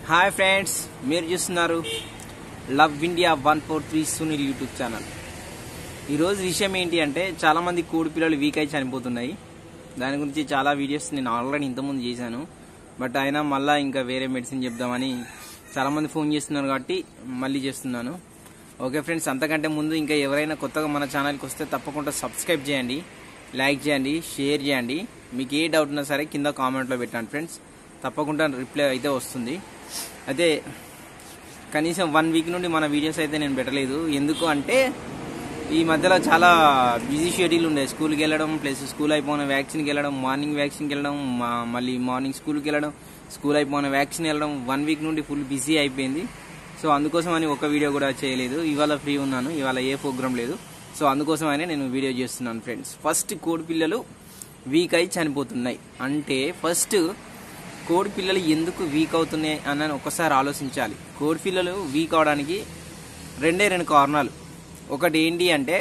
hi friends మీరు చూస్తున్నారు love India one four three Sunil YouTube channel ఈరోజు విషయం ఏంటి అంటే చాలామంది కోడి పిల్లలు వీక్ అయి చనిపోతున్నాయి దాని గురించి చాలా వీడియోస్ నేను ఆల్రెడీ ఇంతకుముందు చేశాను బట్ అయినా మళ్ళీ ఇంకా వేరే మెడిసిన్ చెప్దామని చాలామంది ఫోన్ చేస్తున్నారు కాబట్టి మళ్ళీ చేస్తున్నాను ఓకే ఫ్రెండ్స్ అంతకంటే ముందు ఇంకా ఎవరైనా కొత్తగా మన ఛానల్కి వస్తే తప్పకుండా సబ్స్క్రైబ్ చేయండి లైక్ చేయండి షేర్ చేయండి మీకు ఏ డౌట్ ఉన్నా సరే కింద కామెంట్లో పెట్టండి ఫ్రెండ్స్ తప్పకుండా రిప్లై అయితే వస్తుంది అయితే కనీసం వన్ వీక్ నుండి మన వీడియోస్ అయితే నేను పెట్టలేదు ఎందుకు అంటే ఈ మధ్యలో చాలా బిజీ షెడ్యూల్ ఉండే స్కూల్కి వెళ్ళడం ప్లస్ స్కూల్ అయిపోయిన వ్యాక్సిన్కి వెళ్ళడం మార్నింగ్ వ్యాక్సిన్కి వెళ్ళడం మా- మళ్ళీ మార్నింగ్ స్కూల్కి వెళ్ళడం స్కూల్ అయిపోయిన వ్యాక్సిన్ వెళ్ళడం వన్ వీక్ నుండి ఫుల్ బిజీ అయిపోయింది సో అందుకోసం అని ఒక వీడియో కూడా చేయలేదు ఇవాళ ఫ్రీ ఉన్నాను ఇవాళ ఏ ప్రోగ్రామ్ లేదు సో అందుకోసం అని నేను వీడియో చేస్తున్నాను ఫ్రెండ్స్ ఫస్ట్ కోడి పిల్లలు వీక్ అయి చనిపోతున్నాయి అంటే ఫస్ట్ కోడి పిల్లలు ఎందుకు వీక్ అవుతున్నాయి అని ఒకసారి ఆలోచించాలి కోడి పిల్లలు వీక్ అవడానికి రెండే రెండు కారణాలు ఒకటి ఏంటి అంటే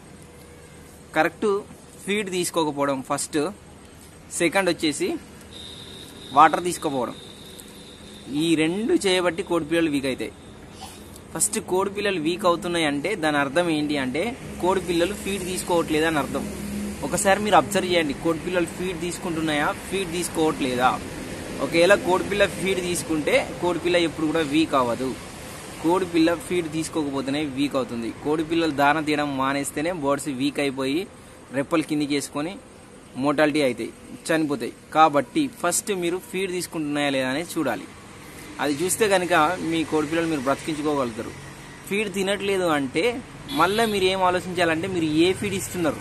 కరెక్ట్ ఫీడ్ తీసుకోకపోవడం ఫస్ట్ సెకండ్ వచ్చేసి వాటర్ తీసుకోపోవడం ఈ రెండు చేయబట్టి కోడి పిల్లలు వీక్ అవుతాయి ఫస్ట్ కోడి పిల్లలు వీక్ అవుతున్నాయి అంటే దాని అర్థం ఏంటి అంటే కోడి పిల్లలు ఫీడ్ తీసుకోవట్లేదు అని అర్థం ఒకసారి మీరు అబ్జర్వ్ చేయండి కోడి పిల్లలు ఫీడ్ తీసుకుంటున్నాయా ఫీడ్ తీసుకోవట్లేదా ఒకవేళ కోడి పిల్ల ఫీడ్ తీసుకుంటే కోడి పిల్ల ఎప్పుడు కూడా వీక్ అవ్వదు కోడి పిల్ల ఫీడ్ తీసుకోకపోతేనే వీక్ అవుతుంది కోడి పిల్లలు దాన తీయడం మానేస్తేనే బర్డ్స్ వీక్ అయిపోయి రెప్పలు కిందికి వేసుకొని మోటాలిటీ అవుతాయి చనిపోతాయి కాబట్టి ఫస్ట్ మీరు ఫీడ్ తీసుకుంటున్నాయా లేదా అనేది చూడాలి అది చూస్తే కనుక మీ కోడి పిల్లలు మీరు బ్రతికించుకోగలుగుతారు ఫీడ్ తినట్లేదు అంటే మళ్ళీ మీరు ఏం ఆలోచించాలంటే మీరు ఏ ఫీడ్ ఇస్తున్నారు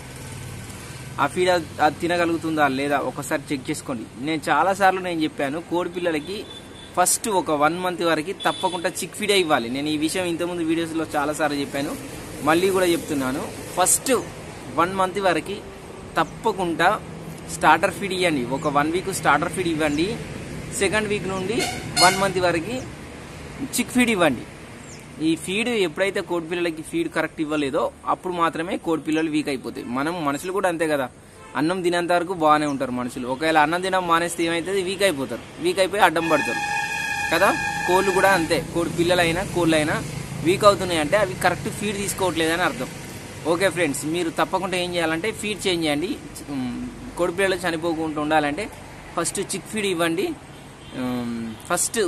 ఆ ఫీడ్ అది అది తినగలుగుతుందా లేదా ఒకసారి చెక్ చేసుకోండి నేను చాలా సార్లు నేను చెప్పాను కోడి పిల్లలకి ఫస్ట్ ఒక వన్ మంత్ వరకు తప్పకుండా చిక్ ఫీడ్ ఇవ్వాలి నేను ఈ విషయం ఇంతకుముందు వీడియోస్లో చాలా సార్లు చెప్పాను మళ్ళీ కూడా చెప్తున్నాను ఫస్ట్ వన్ మంత్ వరకు తప్పకుండా స్టార్టర్ ఫీడ్ ఇవ్వండి ఒక వన్ వీక్ స్టార్టర్ ఫీడ్ ఇవ్వండి సెకండ్ వీక్ నుండి వన్ మంత్ వరకు చిక్ ఫీడ్ ఇవ్వండి ఈ ఫీడ్ ఎప్పుడైతే కోడి పిల్లలకి ఫీడ్ కరెక్ట్ ఇవ్వలేదో అప్పుడు మాత్రమే కోడి పిల్లలు వీక్ అయిపోతాయి మనం మనుషులు కూడా అంతే కదా అన్నం తినేంత వరకు బాగానే ఉంటారు మనుషులు ఒకవేళ అన్నం తినడం మానేస్తే ఏమవుతుంది వీక్ అయిపోతారు వీక్ అయిపోయి అడ్డం పడతారు కదా కోళ్ళు కూడా అంతే కోడి పిల్లలైనా కోళ్ళైనా వీక్ అవుతున్నాయి అంటే అవి కరెక్ట్ ఫీడ్ తీసుకోవట్లేదని అర్థం ఓకే ఫ్రెండ్స్ మీరు తప్పకుండా ఏం చేయాలంటే ఫీడ్ చేంజ్ చేయండి ఉమ్, కోడి పిల్లలు చనిపోకుండా ఉండాలంటే ఫస్ట్ చిక్ ఫీడ్ ఇవ్వండి ఉమ్, ఫస్ట్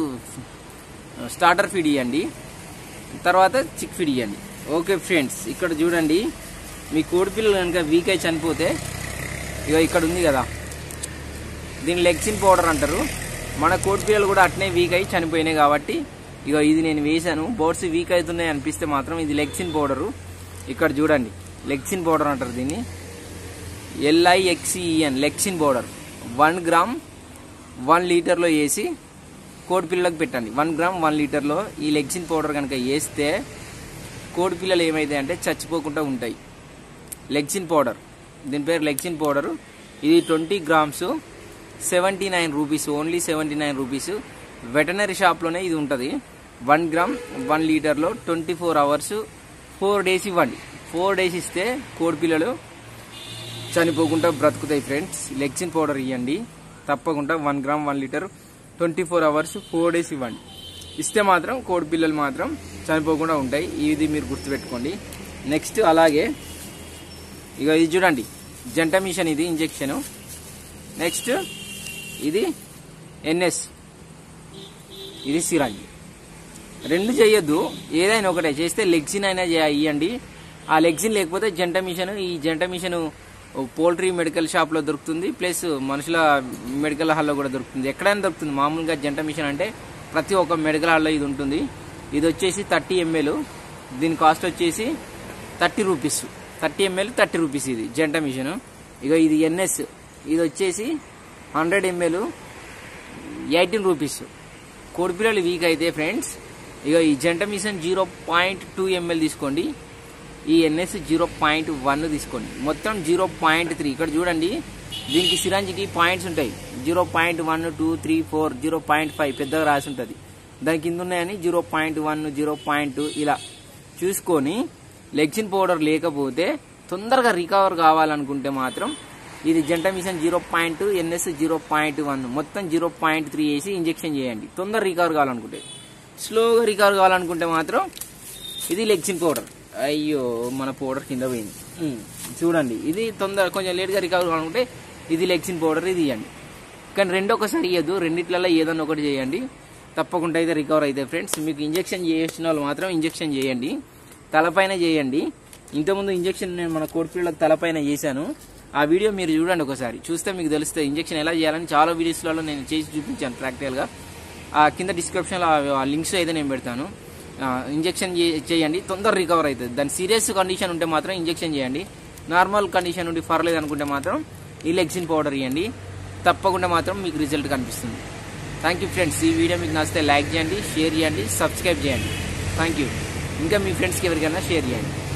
స్టార్టర్ ఫీడ్ ఇవ్వండి తర్వాత చిక్ ఫీడ్ ఇవ్వండి ఓకే ఫ్రెండ్స్ ఇక్కడ చూడండి మీ కోడి పిల్లలు కనుక వీక్ అయి చనిపోతే ఇక ఇక్కడ ఉంది కదా దీన్ని లెగ్సిన్ పౌడర్ అంటారు మన కోడి పిల్లలు కూడా అట్నే వీక్ అయి చనిపోయినాయి కాబట్టి ఇక ఇది నేను వేశాను బోర్డ్స్ వీక్ అవుతున్నాయి అనిపిస్తే మాత్రం ఇది లెగ్సిన్ పౌడరు ఇక్కడ చూడండి లెగ్సిన్ పౌడర్ అంటారు దీన్ని LIXEN Lexin powder one gram one లీటర్లో వేసి కోడి పిల్లలకు పెట్టండి వన్ గ్రామ్ వన్ లీటర్లో ఈ లెగ్సిన్ పౌడర్ కనుక వేస్తే కోడి పిల్లలు ఏమైతాయి అంటే చచ్చిపోకుండా ఉంటాయి లెగ్సిన్ పౌడర్ దీని పేరు లెగ్సిన్ పౌడర్ ఇది twenty grams seventy nine rupees only seventy nine rupees veterinary షాప్లోనే ఇది ఉంటుంది వన్ గ్రామ్ వన్ లీటర్లో twenty four hours four days ఇవ్వండి ఫోర్ డేస్ ఇస్తే కోడి పిల్లలు చనిపోకుండా బ్రతుకుతాయి ఫ్రెండ్స్ లెగ్సిన్ పౌడర్ ఇవ్వండి తప్పకుండా one gram one litre twenty four hours four days ఇవ్వండి ఇస్తే మాత్రం కోడి పిల్లలు మాత్రం చనిపోకుండా ఉంటాయి ఇది మీరు గుర్తుపెట్టుకోండి నెక్స్ట్ అలాగే ఇక ఇది చూడండి జంట మిషన్ ఇది ఇంజెక్షన్ నెక్స్ట్ ఇది ఎన్ఎస్ ఇది సిరాంజ్ రెండు చేయొద్దు ఏదైనా ఒకటే చేస్తే లెగ్సిన్ అయినా చేయ- ఇయ్యండి ఆ లెగ్సిన్ లేకపోతే జంట మిషన్ ఈ జంట మిషన్ పోల్ట్రీ మెడికల్ షాప్ లో దొరుకుతుంది ప్లస్ మనుషుల మెడికల్ హాల్లో కూడా దొరుకుతుంది ఎక్కడైనా దొరుకుతుంది మామూలుగా జంట మిషన్ అంటే ప్రతి ఒక్క మెడికల్ హాల్లో ఇది ఉంటుంది ఇది వచ్చేసి థర్టీ ఎంఎల్ దీని కాస్ట్ వచ్చేసి thirty rupees thirty ML thirty rupees ఇది జంట మిషన్ ఇక ఇది ఎన్ఎస్ ఇది వచ్చేసి హండ్రెడ్ ఎంఎల్ ఎయిటీన్ రూపీస్ కోడి పిల్లలు వీక్ అయితే ఫ్రెండ్స్ ఇక ఈ gentamicin zero point two ML తీసుకోండి ఈ ఎన్ఎస్ జీరో పాయింట్ వన్ తీసుకోండి మొత్తం జీరో పాయింట్ త్రీ ఇక్కడ చూడండి దీనికి సిరంజికి పాయింట్స్ ఉంటాయి zero point one two three four zero point five పెద్దగా రాసి ఉంటుంది దాని కింద ఉన్నాయని zero point one zero point two ఇలా చూసుకొని లెగ్సిన్ పౌడర్ లేకపోతే తొందరగా రికవర్ కావాలనుకుంటే మాత్రం ఇది gentamicin zero point NS zero point one మొత్తం జీరో పాయింట్ త్రీ వేసి ఇంజెక్షన్ చేయండి తొందర రికవర్ కావాలనుకుంటే స్లోగా రికవర్ కావాలనుకుంటే మాత్రం ఇది లెగ్సిన్ పౌడర్ అయ్యో మన పౌడర్ కింద పోయింది ఉమ్, చూడండి ఇది తొందర కొంచెం లేట్గా రికవర్ కావాలనుకుంటే ఇది లెగ్సిన్ పౌడర్ ఇది ఇవ్వండి కానీ రెండు ఒకసారి ఇవ్వద్దు రెండిట్లలో ఏదన్నా ఒకటి చేయండి తప్పకుండా అయితే రికవర్ అవుతాయి ఫ్రెండ్స్ మీకు ఇంజెక్షన్ చేసిన వాళ్ళు మాత్రం ఇంజెక్షన్ చేయండి తలపైన చేయండి ఇంతకుముందు ఇంజెక్షన్ నేను మన కోడిపిల్లలకు తలపైన చేశాను ఆ వీడియో మీరు చూడండి ఒకసారి చూస్తే మీకు తెలుస్తుంది ఇంజెక్షన్ ఎలా చేయాలని చాలా వీడియోస్లలో నేను చేసి చూపించాను ప్రాక్టికల్గా ఆ కింద డిస్క్రిప్షన్లో ఆ లింక్స్ అయితే నేను పెడతాను ఆ, ఇంజెక్షన్ చే- చేయండి తొందర రికవర్ అవుతుంది దాని సీరియస్ కండిషన్ ఉంటే మాత్రం ఇంజెక్షన్ చేయండి నార్మల్ కండిషన్ ఉండి పర్లేదు అనుకుంటే మాత్రం ఈ లెగ్సిన్ పౌడర్ ఇవ్వండి తప్పకుండా మాత్రం మీకు రిజల్ట్ కనిపిస్తుంది థ్యాంక్ యూ ఫ్రెండ్స్ ఈ వీడియో మీకు నచ్చితే లైక్ చేయండి షేర్ చేయండి సబ్స్క్రైబ్ చేయండి థ్యాంక్ యూ ఇంకా మీ ఫ్రెండ్స్కి ఎవరికైనా షేర్ చేయండి